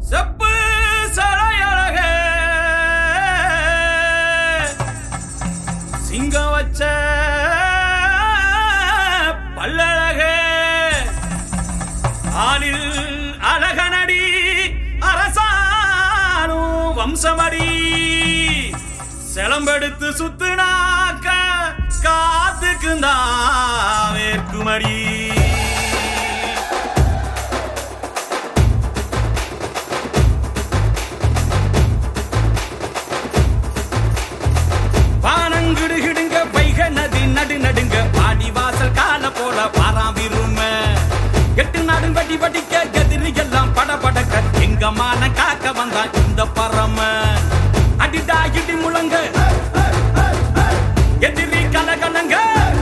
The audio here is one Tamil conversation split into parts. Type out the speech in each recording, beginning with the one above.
செப்பு சரையழக சிங்கம் வச்ச பல்லழக ஆளில் அழகனடி அரசானும் வம்சமடி செலம்பெடுத்து சுத்துனாக்க காத்துக்குந்தா வேர்க்குமடி வானங்கிடுகிடுங்க வைக நதி நடு நடுங்க பாடி வாசல் கால போல பாராவிரும எட்டு நாடும் வட்டி வட்டிக்க எதிரி எல்லாம் பட படக்க எங்க மான காக்க வந்தா இந்த பரம அடிடா இடி முழங்க எதிரி கலகலங்க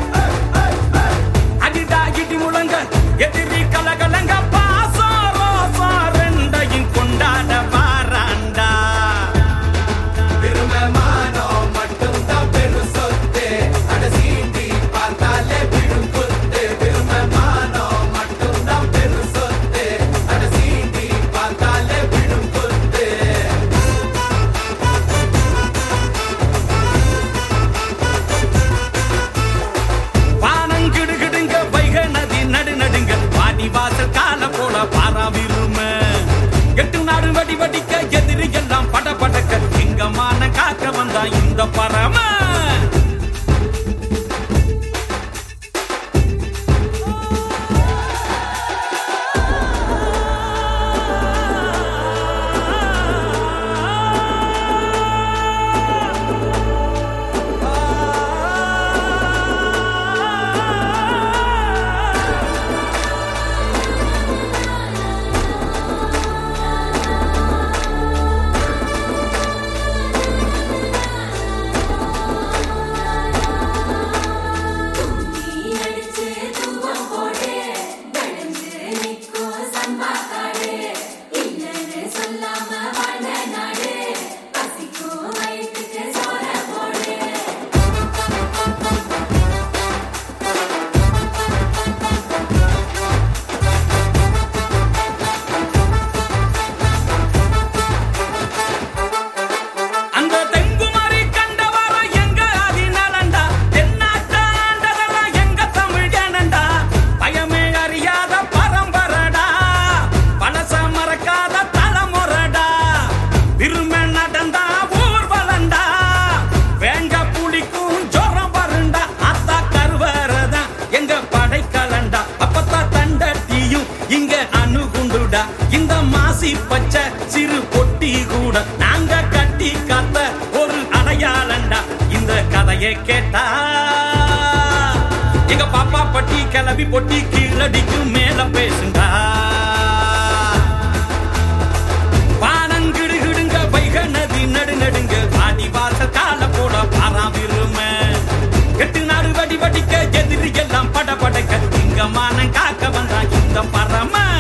அடிடா இடி முழங்க எதிரி கலகலங்க பாசம் ரோசம் ரெண்டையும் கொண்டாட வாராண்டா திருமமானம் மட்டும்தான் பெரும் சொத்து அட சீண்டி பார்த்தாலே விழும் குத்து திருமமானம் மட்டும்தான் பெரும் சொத்து அட சீண்டி பார்த்தாலே விழும் குத்து வானங்கிடுகிடுங்க வைக நதி நடு நடுங்க பாடி வாசல் கால போல பாராவிரும எட்டு நாடு வடி வடிக்க எதிரி எல்லாம் பட படக்க சிங்கமான காக்க வந்தா இந்த பரம நீ அடிச்சு தூவம் போடு நடுஞ்சு நிக்கோ சம்பா காடு இல்லைன்னு சொல்லாம வாழ்ந்த நாடு பசிக்கும் வயிற்றுக்கு சோற போடு அந்த தெங்குமரி கண்டவர எங்க அதிநலண்டா தென்னாட்ட ஆண்டதெல்லாம் எங்க தமிழ் ஜனண்டா பயமே அறியாத பரம்பரடா பழச மறக்காத தலைமுறடா திரும்ப நடந்தா ஊர்வலண்டா வேங்க புளிக்கும் ஜோரம் வருண்டா அத்தா கருவறதா எங்க படைக்கலண்டா அப்பத்தான் தண்டட்டியும் இங்க அணுகுண்டுடா இந்த மாசி பச்சை சிறு பொட்டி கூட நாங்க கட்டி காத்த ஒரு அடையாளண்டா இந்த கதையை கேட்டா எங்க பாப்பா பட்டி கிளவி பொட்டி கீழடிக்கு மேல பேசுண்டா வானங்கிடுகிடுங்க வைக நதி நடு நடுங்க வாடி வாசல் கால போட பாராவிரும எட்டு நாடு வடி வடிக்க எதிரி எல்லாம் பட படக்க இங்க மானம் காக்க வந்தா இந்த பரம